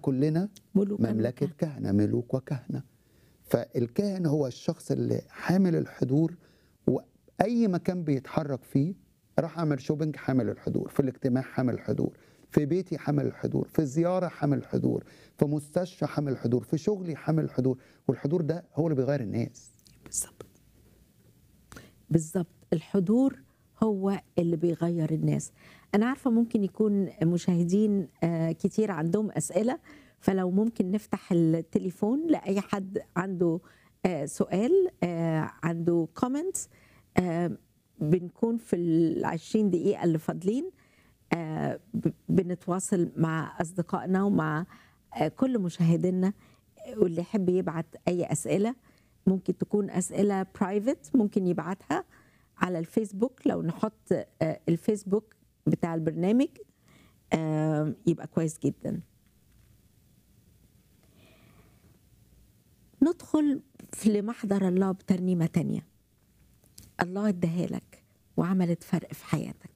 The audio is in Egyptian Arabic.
كلنا ملوك مملكة كهنة ملوك وكهنة فالكاهن هو الشخص اللي حامل الحضور وأي مكان بيتحرك فيه راح أعمل شوبينج حامل الحضور في الاجتماع حامل الحضور في بيتي حامل الحضور في زيارة حامل الحضور في مستشفى حامل الحضور في شغلي حامل الحضور والحضور ده هو اللي بيغير الناس بالظبط بالظبط الحضور هو اللي بيغير الناس انا عارفه ممكن يكون مشاهدين آه، كتير عندهم اسئله فلو ممكن نفتح التليفون لاي حد عنده آه، سؤال آه، عنده كومنتس بنكون في ال 20 دقيقه اللي فاضلين آه، ب- بنتواصل مع اصدقائنا ومع آه، كل مشاهدينا واللي يحب يبعت اي اسئله ممكن تكون اسئله برايفت ممكن يبعتها على الفيسبوك لو نحط آه، الفيسبوك بتاع البرنامج آه، يبقى كويس جدا ندخل في لمحضر الله بترنيمة تانية الله اداها لك وعملت فرق في حياتك